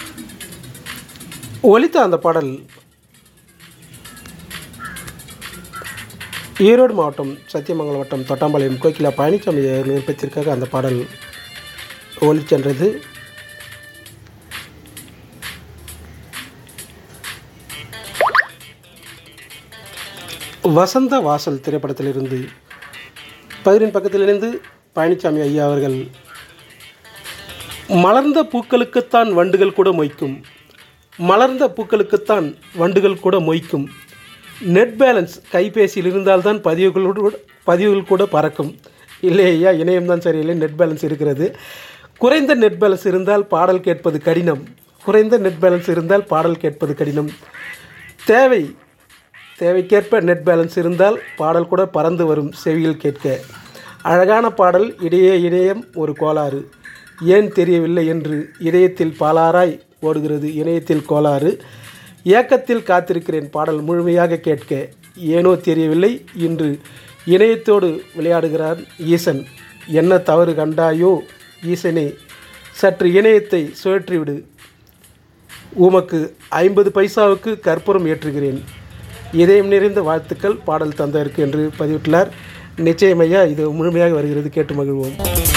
ஒலித்த அந்த பாடல் ஈரோடு மாவட்டம் சத்தியமங்கலம் வட்டம் தொட்டாம்பாளையம் கோகிலா பழனிசாமி விருப்பத்திற்காக அந்த பாடல் ஒலிச்சென்றது வசந்த வாசல் திரைப்படத்திலிருந்து பதிரின் பக்கத்திலிருந்து பழனிசாமி ஐயா அவர்கள் மலர்ந்த பூக்களுக்குத்தான் வண்டுகள் கூட மொய்க்கும் மலர்ந்த பூக்களுக்குத்தான் வண்டுகள் கூட மொய்க்கும் நெட் பேலன்ஸ் கைபேசியில் இருந்தால்தான் பதிவுகளோடு கூட பதிவுகள் கூட பறக்கும் இல்லை ஐயா இணையம் தான் சரியில்லை நெட் பேலன்ஸ் இருக்கிறது குறைந்த நெட் பேலன்ஸ் இருந்தால் பாடல் கேட்பது கடினம் குறைந்த நெட் பேலன்ஸ் இருந்தால் பாடல் கேட்பது கடினம் தேவை தேவைக்கேற்ப நெட் பேலன்ஸ் இருந்தால் பாடல் கூட பறந்து வரும் செவியில் கேட்க அழகான பாடல் இடையே இணையம் ஒரு கோளாறு ஏன் தெரியவில்லை என்று இதயத்தில் பாலாராய் ஓடுகிறது இணையத்தில் கோளாறு ஏக்கத்தில் காத்திருக்கிறேன் பாடல் முழுமையாக கேட்க ஏனோ தெரியவில்லை இன்று இணையத்தோடு விளையாடுகிறான் ஈசன் என்ன தவறு கண்டாயோ ஈசனே சற்று இணையத்தை சுழற்றிவிடு உமக்கு ஐம்பது பைசாவுக்கு கற்பூரம் ஏற்றுகிறேன் இதயம் நிறைந்த வாழ்த்துக்கள் பாடல் தந்ததற்கு என்று பதிவிட்டுள்ளார் நிச்சயமையா இது முழுமையாக வருகிறது கேட்டு மகிழ்வோம்